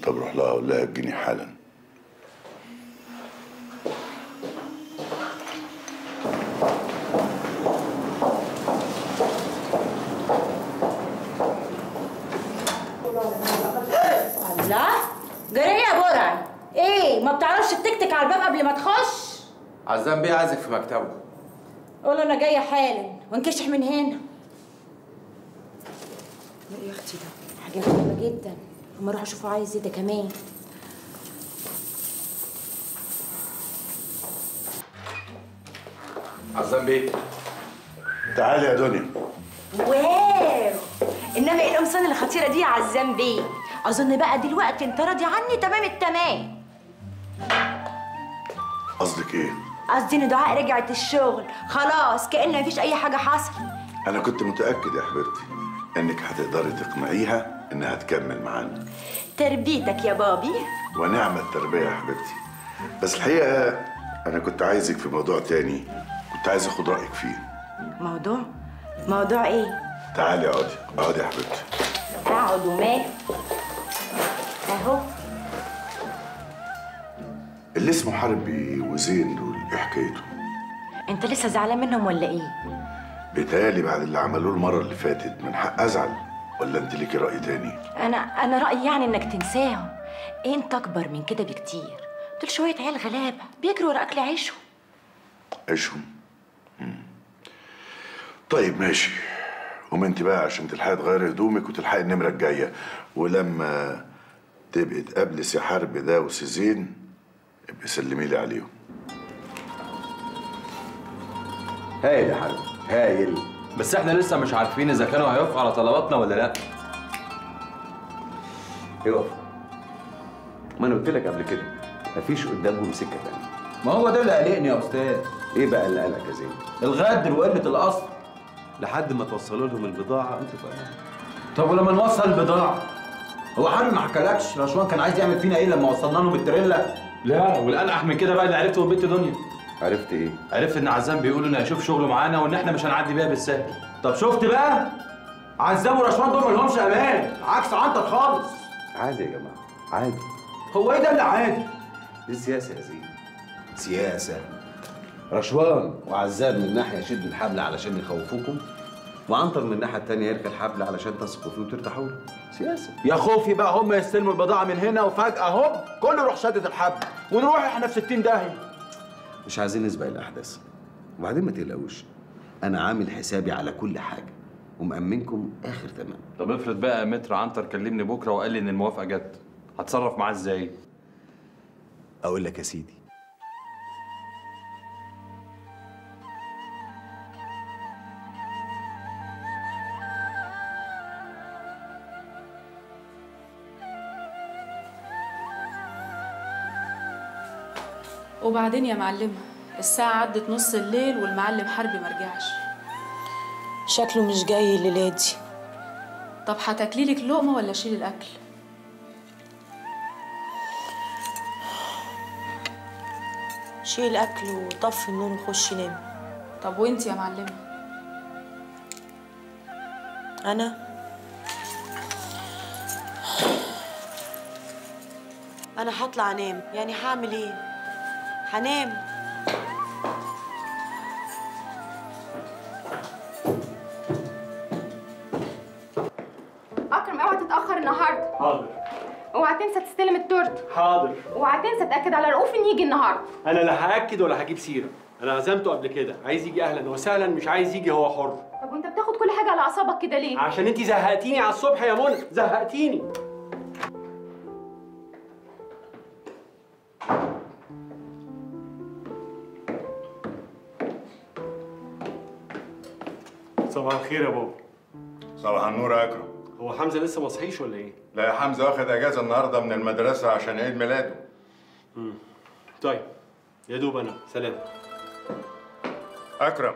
طب روح لها قول لها تجيني حالا الله جري يا برع ايه ما بتعرفش تكتك على الباب قبل ما تخش عزام بيه عازف في مكتبه قول له انا جايه حالا وانكشح من هنا ايه يا اختي ده حاجه غريبه جدا اما اروح اشوفه عايز ايه ده كمان عزام بيه تعالي يا دنيا واو انما ايه القمصان الخطيره دي يا عزام بيه اظن بقى دلوقتي انت راضي عني تمام التمام قصدك ايه قصدي ان دعاء رجعت الشغل خلاص كأن مفيش اي حاجه حصلت انا كنت متاكد يا حبيبتي انك هتقدري تقنعيها انها تكمل معانا تربيتك يا بابي ونعم التربيه يا حبيبتي بس الحقيقه انا كنت عايزك في موضوع تاني كنت عايز اخد رايك فيه موضوع موضوع ايه تعالي اقعدي اقعدي يا حبيبتي اقعد ومال اهو اللي اسمه حربي وزين دول ايه حكايته انت لسه زعلان منهم ولا ايه بيتهيألي بعد اللي عملوه المره اللي فاتت من حق ازعل ولا انت ليكي راي تاني انا انا رايي يعني انك تنساهم انت اكبر من كده بكتير دول شويه عيال غلابه بيجروا ورا اكل عيشهم عيشهم مم. طيب ماشي قوم انت بقى عشان تلحقي تغيري هدومك وتلحقي النمره الجايه ولما تبقي تقابلي سي حرب ده وسي زين ابقي سلمي لي عليهم هايل يا حبيبي هايل بس احنا لسه مش عارفين اذا كانوا هيوافقوا على طلباتنا ولا لا يقف ما انا قلت لك قبل كده مفيش قدامهم سكه تانية ما هو ده اللي قلقني يا استاذ ايه بقى اللي قالك يا زين الغدر وقله الاصل لحد ما توصلوا لهم البضاعه انتوا فاهمين طب ولما نوصل البضاعه هو حرب ما حكالكش رشوان كان عايز يعمل فينا ايه لما وصلنا لهم التريلا لا والانقح من كده بقى اللي عرفته من بنت دنيا عرفت ايه عرفت ان عزام بيقول انه هيشوف شغله معانا وان احنا مش هنعدي بيها بالسهل طب شفت بقى عزام ورشوان دول ما لهمش امان عكس عنتر خالص عادي يا جماعه عادي هو ايه ده اللي عادي دي سياسه يا زين سياسه رشوان وعزام من ناحيه يشدوا الحبل علشان يخوفوكم وعنتر من الناحيه التانيه يركب الحبل علشان تثقوا فيه وترتاحوا له سياسه يا خوفي بقى هم يستلموا البضاعه من هنا وفجاه هوب كله يروح شدد الحبل ونروح احنا في 60 داهيه مش عايزين نسبق الاحداث وبعدين ما تقلقوش انا عامل حسابي على كل حاجه ومأمنكم اخر تمام طب افرض بقى متر عنتر كلمني بكره وقال لي ان الموافقه جت هتصرف معاه ازاي اقول لك يا سيدي وبعدين يا معلمة الساعة عدت نص الليل والمعلم حربي مرجعش شكله مش جاي الليلة دي طب هتاكلي لك لقمة ولا شيل الأكل؟ شيل اكل وطفي النور وخش نام طب وانت يا معلمة؟ انا انا هطلع انام يعني هعمل ايه هنام اكرم اوعى تتاخر النهارده حاضر اوعى تنسى تستلم التورته حاضر اوعى تنسى تاكد على رؤوف ان يجي النهارده انا لا هاكد ولا هجيب سيره انا عزمته قبل كده عايز يجي اهلا وسهلا مش عايز يجي هو حر طب وانت بتاخد كل حاجه على اعصابك كده ليه عشان انت زهقتيني على الصبح يا منى زهقتيني صباح الخير يا بابا صباح النور يا اكرم هو حمزه لسه ما صحيش ولا ايه لا يا حمزه واخد اجازه النهارده من المدرسه عشان عيد ميلاده طيب يا دوب انا سلام اكرم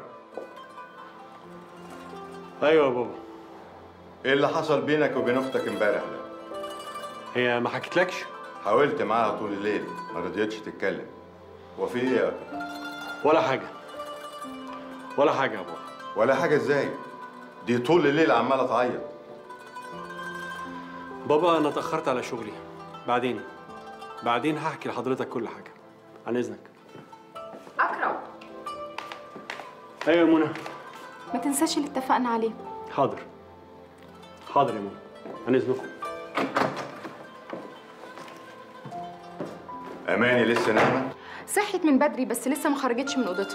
ايوه يا بابا ايه اللي حصل بينك وبين اختك امبارح ده هي ما حكيتلكش حاولت معاها طول الليل ما رضيتش تتكلم هو في ايه يا اكرم ولا حاجه ولا حاجه يا بابا ولا حاجه ازاي دي طول الليل عماله تعيط بابا انا اتاخرت على شغلي بعدين بعدين هحكي لحضرتك كل حاجه عن اذنك اكرم ايوه يا منى ما تنساش اللي اتفقنا عليه حاضر حاضر يا منى عن اذنكم اماني لسه نايمه صحيت من بدري بس لسه ما خرجتش من اوضتها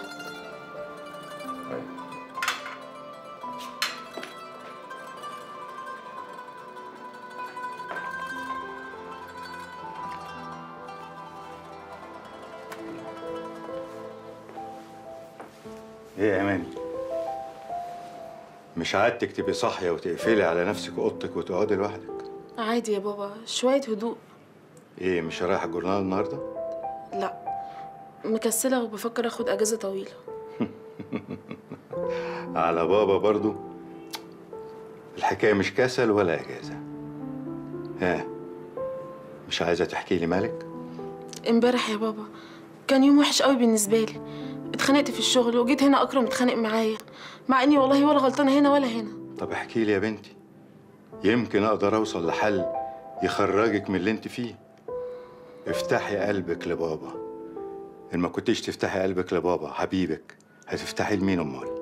ايه يا اماني مش عادتك تبقي صاحيه وتقفلي على نفسك اوضتك وتقعدي لوحدك عادي يا بابا شوية هدوء ايه مش رايحه الجورنال النهارده لا مكسلة وبفكر اخد اجازة طويلة على بابا برضو الحكايه مش كسل ولا اجازه ها مش عايزه تحكي لي مالك امبارح يا بابا كان يوم وحش قوي بالنسبة لي اتخانقت في الشغل وجيت هنا اكرم اتخانق معايا مع اني والله ولا غلطانة هنا ولا هنا طب احكي لي يا بنتي يمكن اقدر اوصل لحل يخرجك من اللي انت فيه افتحي قلبك لبابا ان ما كنتيش تفتحي قلبك لبابا حبيبك هتفتحي لمين امال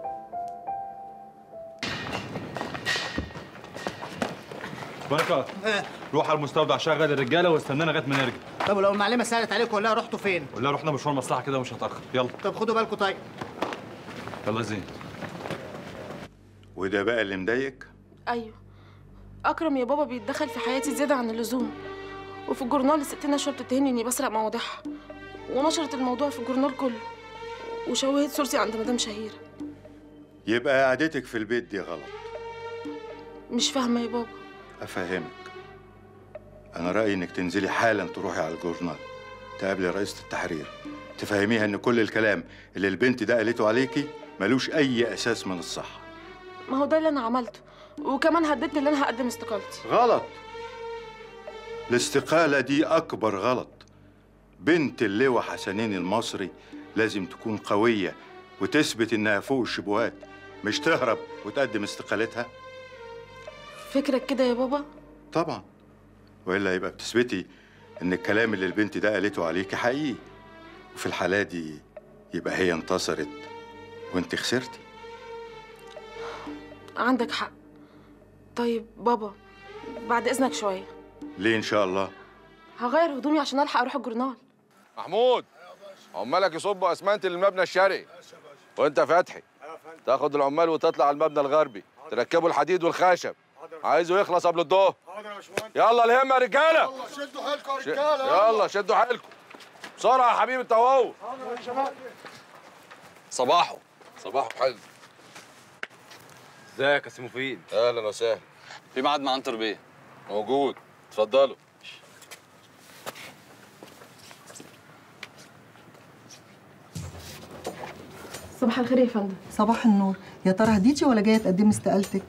بركات روح على المستودع شغل الرجاله واستنانا لغايه ما نرجع طب ولو المعلمه سالت عليكم ولا رحتوا فين؟ ولا رحنا مشوار مصلحه كده ومش هتاخر يلا طب خدوا بالكم طيب يلا زين وده بقى اللي مضايقك ايوه اكرم يا بابا بيتدخل في حياتي زيادة عن اللزوم وفي الجورنال الست نشوى بتتهمني اني بسرق مواضيعها ونشرت الموضوع في الجورنال كله وشوهت صورتي عند مدام شهيرة يبقى قعدتك في البيت دي غلط مش فاهمة يا بابا افهمك انا رايي انك تنزلي حالا تروحي على الجورنال تقابلي رئيسة التحرير تفهميها ان كل الكلام اللي البنت ده قالته عليكي ملوش اي اساس من الصحه ما هو ده اللي انا عملته وكمان هددني ان انا هقدم استقالتي غلط الاستقالة دي أكبر غلط بنت اللواء حسنين المصري لازم تكون قوية وتثبت إنها فوق الشبهات مش تهرب وتقدم استقالتها فكرك كده يا بابا طبعا وإلا يبقى بتثبتي إن الكلام اللي البنت ده قالته عليكي حقيقي وفي الحالة دي يبقى هي انتصرت وانت خسرتي عندك حق طيب بابا بعد اذنك شويه ليه إن شاء الله هغير هدومي عشان الحق اروح الجورنال محمود عمالك يصبوا اسمنت للمبنى الشرقي وانت فتحي تاخد العمال وتطلع على المبنى الغربي تركبوا الحديد والخشب عايزه يخلص قبل الظهر يلا الهمه يا رجاله يلا شدوا حيلكم يا ش- رجاله يلا شدوا حيلكم بسرعه يا حبيبي انت وهو صباحو صباحو حلو ازيك يا سي مفيد اهلا وسهلا في ميعاد مع عنتر بيه موجود اتفضلوا صباح الخير يا فندم صباح النور يا ترى هديتي ولا جايه تقدمي استقالتك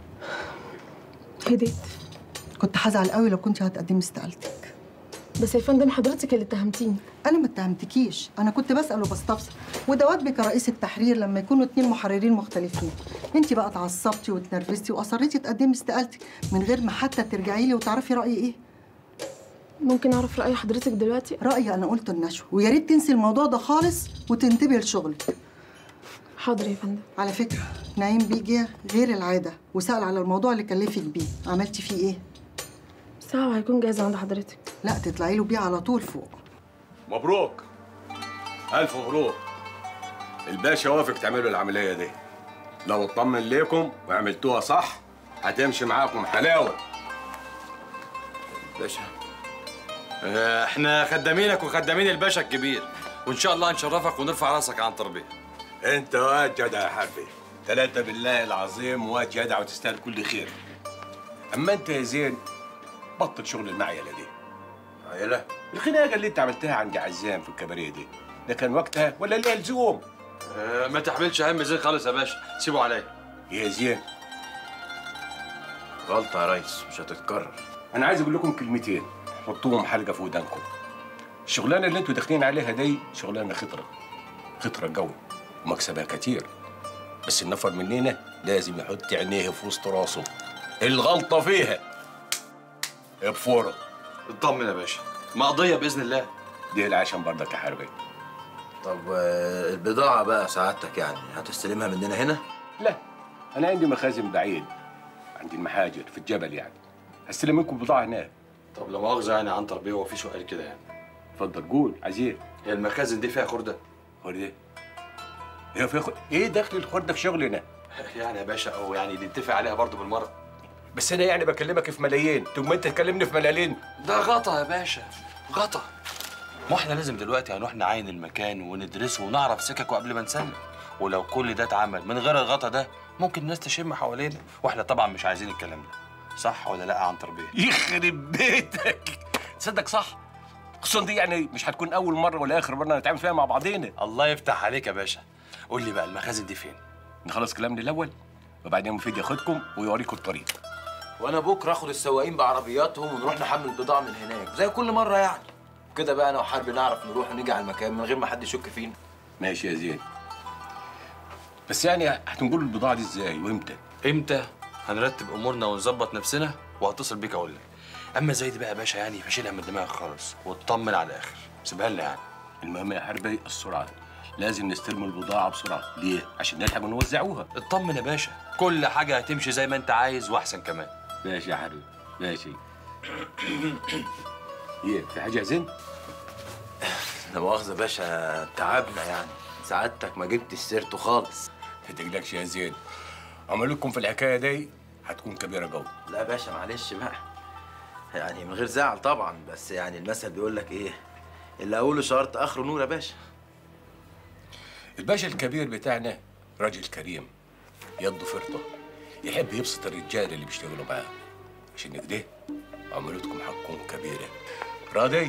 هديت كنت هزعل قوي لو كنت هتقدمي استقالتك بس يا فندم حضرتك اللي اتهمتيني انا ما اتهمتكيش انا كنت بسال وبستفسر وده واجبك كرئيس التحرير لما يكونوا اتنين محررين مختلفين انت بقى اتعصبتي واتنرفزتي واصريتي تقدمي استقالتك من غير ما حتى ترجعي لي وتعرفي رايي ايه ممكن اعرف راي حضرتك دلوقتي رايي انا قلت النشوه ويا ريت تنسي الموضوع ده خالص وتنتبهي لشغلك حاضر يا فندم على فكره نعيم بيجي غير العاده وسال على الموضوع اللي كلفك بيه عملتي فيه ايه ساعه وهيكون جاهز عند حضرتك لا تطلعي له بيه على طول فوق مبروك ألف مبروك الباشا وافق تعملوا العملية دي لو اطمن ليكم وعملتوها صح هتمشي معاكم حلاوة باشا آه، احنا خدامينك وخدامين الباشا الكبير وان شاء الله نشرفك ونرفع راسك عن تربيه انت واد جدع يا حبي ثلاثة بالله العظيم واد جدع وتستاهل كل خير اما انت يا زين بطل شغل المعيلة دي معيلة الخناقة اللي انت عملتها عند عزام في الكباريه دي ده كان وقتها ولا ليها لزوم آه، ما تحملش هم زين خالص يا باشا سيبه عليا يا زين غلطة يا ريس مش هتتكرر أنا عايز أقول لكم كلمتين حطوهم حلقة في ودانكم الشغلانة اللي انتوا داخلين عليها دي شغلانة خطرة خطرة قوي ومكسبها كتير بس النفر مننا لازم يحط عينيه في وسط راسه الغلطة فيها بفورة اطمن يا باشا مقضيه باذن الله دي العشم برضك يا حربي طب آه، البضاعة بقى سعادتك يعني هتستلمها مننا هنا؟ لا انا عندي مخازن بعيد عندي المحاجر في الجبل يعني هستلم منكم بضاعه هناك طب لو مؤاخذه يعني عنتر بيه هو في سؤال كده يعني اتفضل قول عايز ايه هي المخازن دي فيها خرده خرده ايه في خ... ايه دخل الخرده في شغلنا يعني يا باشا او يعني نتفق عليها برضه بالمره بس انا يعني بكلمك في ملايين ثم انت تكلمني في ملالين ده غطا يا باشا غطا ما احنا لازم دلوقتي هنروح نعاين المكان وندرسه ونعرف سككه قبل ما نسلم ولو كل ده اتعمل من غير الغطا ده ممكن الناس تشم حوالينا واحنا طبعا مش عايزين الكلام ده صح ولا لا يا عنتر بيه يخرب بيتك تصدق صح خصوصا دي يعني مش هتكون اول مره ولا اخر مره نتعامل فيها مع بعضينا الله يفتح عليك يا باشا قول لي بقى المخازن دي فين نخلص كلامنا الاول وبعدين مفيد ياخدكم ويوريكم الطريق وانا بكره اخد السواقين بعربياتهم ونروح نحمل البضاعة من هناك زي كل مرة يعني كده بقى انا وحربي نعرف نروح ونيجي على المكان من غير ما حد يشك فينا ماشي يا زين بس يعني هتنقلوا البضاعه دي ازاي وامتى امتى هنرتب امورنا ونظبط نفسنا وهتصل بيك اقول لك اما زي دي بقى يا باشا يعني فشيلها من دماغك خالص واطمن على الاخر سيبها لنا يعني المهم يا حربي السرعه لازم نستلم البضاعه بسرعه ليه عشان نلحق ونوزعوها اطمن يا باشا كل حاجه هتمشي زي ما انت عايز واحسن كمان ماشي يا حبيبي ماشي ايه في حاجه يا زين لا مؤاخذة يا باشا تعبنا يعني سعادتك ما جبتش سيرته خالص ما تقلقش يا زين عملكم في الحكايه دي هتكون كبيره جوه لا يا باشا معلش بقى يعني من غير زعل طبعا بس يعني المثل بيقول لك ايه اللي اوله شرط اخره نور يا باشا الباشا الكبير بتاعنا راجل كريم يده فرطه يحب يبسط الرجال اللي بيشتغلوا معاه عشان كده عملتكم حقكم كبيره راضي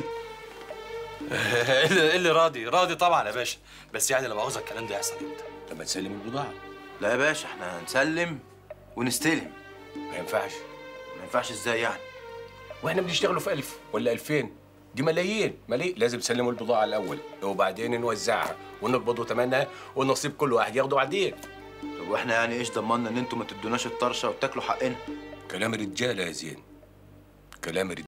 اللي اللي راضي راضي طبعا يا باشا بس يعني لما عاوز الكلام ده يحصل امتى لما تسلم البضاعه لا يا باشا احنا هنسلم ونستلم ما ينفعش ما ينفعش ازاي يعني واحنا بنشتغلوا في ألف ولا ألفين دي ملايين ملايين لازم تسلموا البضاعة الأول وبعدين نوزعها ونقبضوا ثمنها والنصيب كل واحد ياخده بعدين طب واحنا يعني ايش ضمننا ان انتوا ما تدوناش الطرشه وتاكلوا حقنا كلام رجالة يا زين كلام رجالة